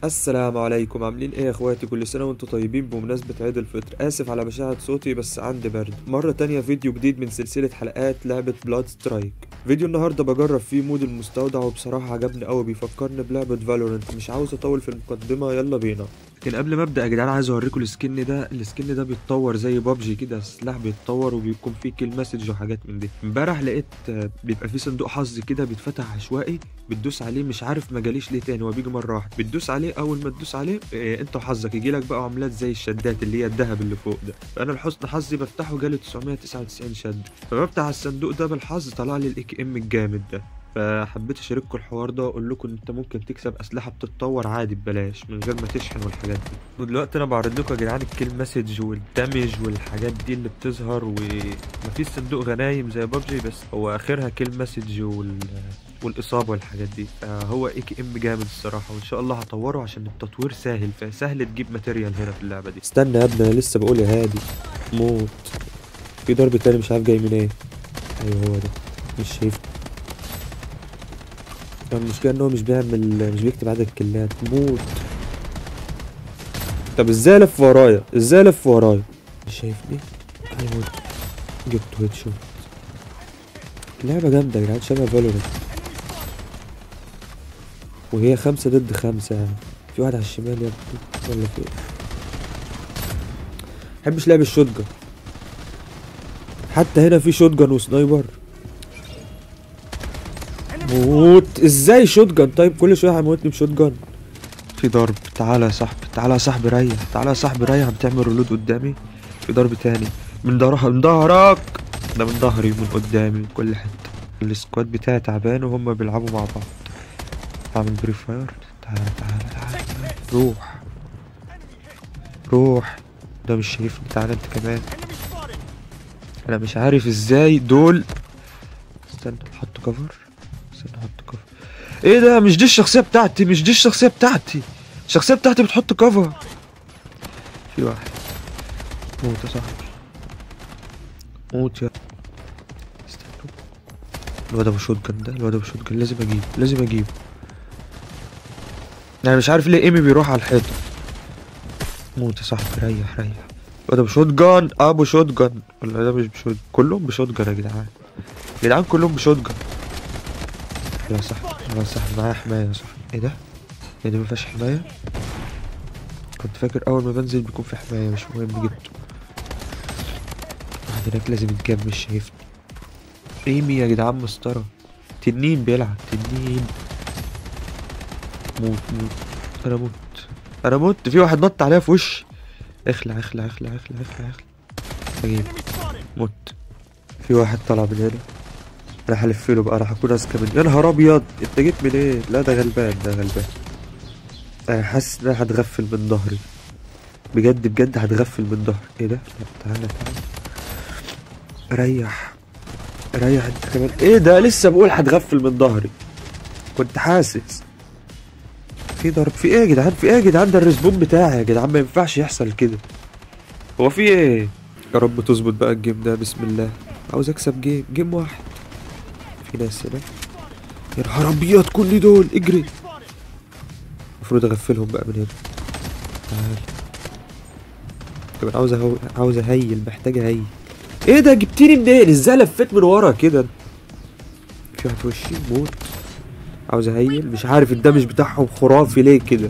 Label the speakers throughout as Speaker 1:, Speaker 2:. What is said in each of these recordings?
Speaker 1: السلام عليكم عاملين ايه يا اخواتي كل سنة وانتم طيبين بمناسبة عيد الفطر اسف على بشاعة صوتي بس عندي برد مرة تانية فيديو جديد من سلسلة حلقات لعبة بلاد سترايك فيديو النهاردة بجرب فيه مود المستودع وبصراحة عجبني قوي بيفكرني بلعبة فالورنت مش عاوز اطول في المقدمة يلا بينا لكن قبل ما ابدا يا جدعان عايز اوريكم السكن ده السكن ده بيتطور زي بابجي كده السلاح بيتطور وبيكون فيه كيل مسج وحاجات من دي امبارح لقيت آه، بيبقى فيه صندوق حظ كده بيتفتح عشوائي بتدوس عليه مش عارف ما جاليش ليه تاني هو بيجي مره واحده بتدوس عليه اول ما تدوس عليه إيه انت وحظك يجي لك بقى عملات زي الشدات اللي هي الذهب اللي فوق ده فانا لحسن حظي بفتحه جالي 999 شد فبفتح الصندوق ده بالحظ طلع لي الاي كي ام الجامد ده فحبيت اشارككم الحوار ده واقول لكم ان انت ممكن تكسب اسلحه بتتطور عادي ببلاش من غير ما تشحن والحاجات دي ودلوقتي انا بعرض لكم يا جدعان الكيل مسج والدمج والحاجات دي اللي بتظهر ومفيش صندوق غنايم زي بابجي بس هو اخرها كيل مسج وال والاصابه والحاجات دي فهو اي كي ام جامد الصراحه وان شاء الله هطوره عشان التطوير سهل فسهل تجيب ماتيريال هنا في اللعبه دي استنى يا ابني انا لسه بقول يا هادي موت في ضرب تاني مش عارف جاي من ايه ايوه هو ده مش شايف المشكلة ان هو مش بيعمل مش بيكتب عدد الكلات موت طب ازاي لف ورايا ازاي لف ورايا مش شايفني ايوه جبت هيد شوت لعبة جامدة يا جدعان شبه فالورنت وهي خمسة ضد خمسة يعني في واحد على الشمال يا ابني ولا في ايه محبش لعب الشوت جن حتى هنا في شوت جن وسنايبر موت ازاي شوت جن طيب كل شويه هيموتني بشوت جن في ضرب تعالى يا صاحبي تعالى يا صاحبي ريح تعالى يا صاحبي ريح بتعمل ريلود قدامي في ضرب تاني من ظهرها من ظهرك ده من ظهري ومن قدامي من كل حته السكواد بتاعي تعبان وهم بيلعبوا مع بعض اعمل بري فاير تعالى تعالى تعالى تعالى. روح روح ده مش شايفني تعالى انت كمان انا مش عارف ازاي دول استنى حط كفر استنى حط كفر ايه ده مش دي الشخصيه بتاعتي مش دي الشخصيه بتاعتي الشخصيه بتاعتي بتحط كفر في واحد موت يا صاحبي موت يا استنى الواد ابو شوت جن ده الواد ابو شوت جن لازم اجيبه لازم اجيبه انا مش عارف ليه ايمي بيروح على الحيطه موت يا صاحبي ريح ريح الواد ابو شوت جن ابو شوت جن ولا ده مش بشوت كلهم بشوت جن يا جدعان يا جدعان كلهم بشوت جن يا صاحبي يا صاحبي معايا حماية يا صاحبي ايه ده؟ ايه ده مفيهاش حماية؟ كنت فاكر أول ما بنزل بيكون في حماية مش مهم جبته واحد هناك لازم يتجاب مش شايفني ايمي يا جدعان مسطرة تنين بيلعب تنين موت موت أنا موت أنا موت في واحد نط عليا في وشي اخلع اخلع اخلع اخلع اخلع اخلع اجيب موت في واحد طلع من هنا راح الف له بقى راح اكون اذكى منه يا نهار ابيض انت جيت من ايه لا ده غلبان ده غلبان انا حاسس ان انا هتغفل من ظهري بجد بجد هتغفل من ظهري ايه ده لا تعالى تعالى ريح ريح انت كمان ايه ده لسه بقول هتغفل من ظهري كنت حاسس في ضرب في ايه يا جدعان في ايه يا جدعان ده الريسبون بتاعي يا جدعان ما ينفعش يحصل كده هو في ايه يا رب تظبط بقى الجيم ده بسم الله عاوز اكسب جيم جيم واحد في ناس هنا يا نهار ابيض كل دول اجري المفروض اغفلهم بقى من هنا تعال كمان عاوز أهو... عاوز اهيل محتاج اهيل ايه ده جبتني منين ازاي لفيت من ورا كده في واحد في وشي موت عاوز اهيل مش عارف الدمج بتاعهم خرافي ليه كده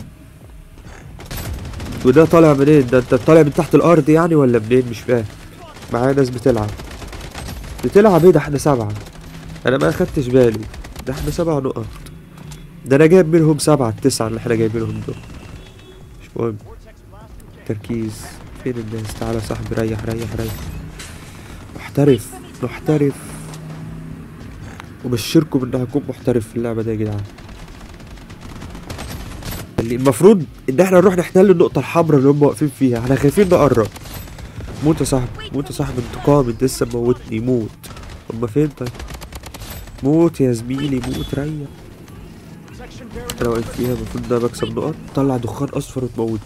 Speaker 1: وده طالع منين ده انت طالع من تحت الارض يعني ولا منين مش فاهم معايا ناس بتلعب بتلعب ايه ده احنا سبعة انا ما اخدتش بالي ده احنا سبع نقط ده انا جايب منهم سبعة التسعة اللي احنا جايبينهم دول مش مهم تركيز فين الناس تعالى يا صاحبي ريح ريح ريح محترف محترف وبشركم ان هكون محترف في اللعبة دي يا جدعان اللي المفروض ان احنا نروح نحتل النقطة الحمراء اللي هم واقفين فيها احنا خايفين نقرب موت يا صاحبي موت يا صاحبي انتقام انت لسه موتني موت هما فين طيب موت يا زميلي موت ريح انا واقف فيها المفروض ده بكسب نقط طلع دخان اصفر وتموت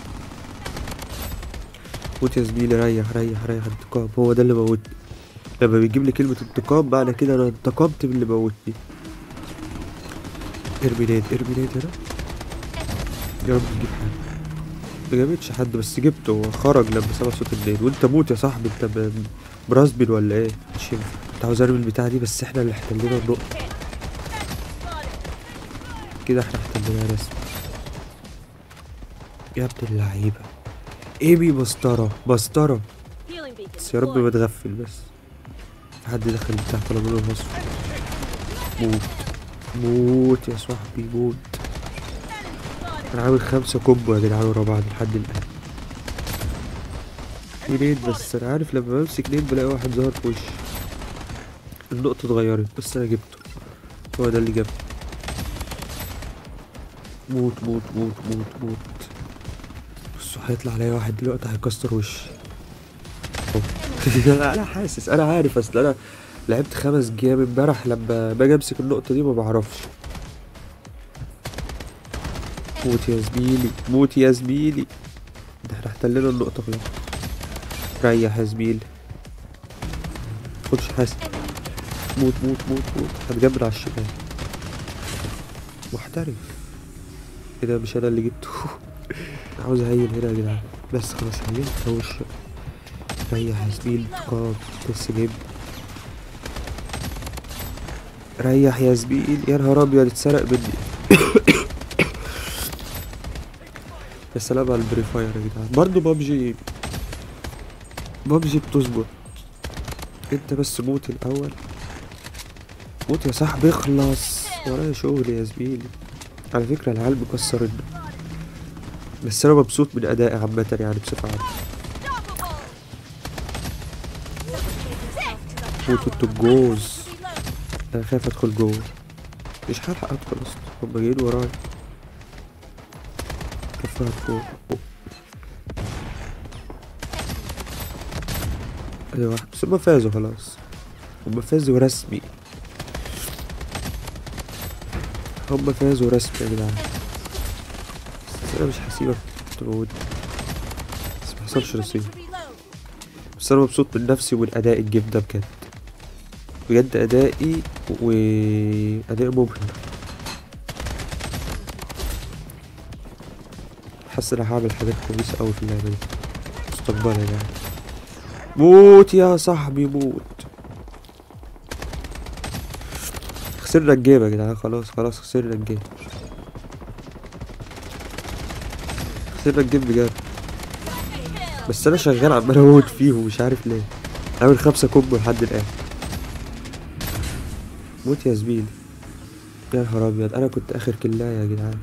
Speaker 1: موت يا زميلي ريح ريح ريح انتقام هو ده اللي موتني لما بيجيب لي كلمة انتقام معنى كده انا انتقمت من اللي موتني ارمي نيد ارمي نيد هنا يا رب تجيب حد ما جابتش حد بس جبته هو خرج لما سمع صوت النيل وانت موت يا صاحبي انت ب- براسبل ولا ايه مش ينفع كنت عاوز ارمي البتاعه دي بس احنا اللي احتلينا النقطه كده احنا احتليناها رسمي يا ابن اللعيبه ايمي مسطره مسطره بس يا رب ما تغفل بس في حد دخل بتاع طلب له الوصف موت موت يا صاحبي موت انا عامل خمسة كومبو يا جدعان ورا بعض لحد الآن في نيد بس انا عارف لما بمسك نيد بلاقي واحد ظهر في وشي النقطة اتغيرت بس انا جبته هو ده اللي جابني موت موت موت موت موت بصوا هيطلع عليا واحد دلوقتي هيكسر وشي انا أنا حاسس انا عارف اصل انا لعبت خمس جيام امبارح لما باجي امسك النقطة دي ما بعرفش موت يا زميلي موت يا زميلي ده احنا احتلنا النقطة خلاص ريح يا زميلي خدش حاسب موت موت موت موت هتجبر على الشمال محترف ايه ده مش انا اللي جبته عاوز اهيل هنا يا جدعان بس خلاص هيلت اهو الشمال ريح يا زميلي اه بس جيب ريح يا زميلي يا نهار ابيض اتسرق مني يا سلام على البريفاير يا جدعان برضه بابجي بابجي بتظبط انت بس موت الاول موت يا صاحبي اخلص ورايا شغل يا زميلي على فكرة العيال مكسر النور بس انا مبسوط من ادائي عامة يعني بصفة عامة موت انتوا الجوز انا خايف ادخل جوه مش هلحق ادخل اصلا هما جايين ورايا كفاها فوق ادي واحد بس هما فازوا خلاص هما فازوا رسمي هما فازوا رسمي يا جدعان بس انا مش هسيبك تموت بس محصلش نصيب بس انا مبسوط من نفسي ومن اداء الجيم ده بجد بجد ادائي واداء مبهر حاسس ان انا هعمل حاجات كويسه قوي في اللعبه دي مستقبلا يعني موت يا صاحبي موت خسرنا الجيم يا جدعان خلاص خلاص خسرنا الجيم خسرنا الجيم بجد بس انا شغال عمال اموت فيهم مش عارف ليه عامل خمسة كومبو لحد الان موت يا زميلي يا نهار ابيض انا كنت اخر كلاية يا جدعان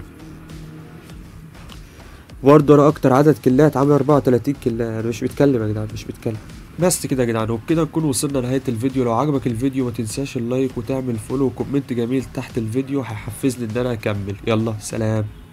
Speaker 1: برضه انا اكتر عدد كلات عامل 34 كلاية انا مش بتكلم يا جدعان مش بتكلم بس كده يا جدعان وبكده نكون وصلنا لنهاية الفيديو لو عجبك الفيديو ما تنساش اللايك وتعمل فولو وكومنت جميل تحت الفيديو هيحفزني ان انا اكمل يلا سلام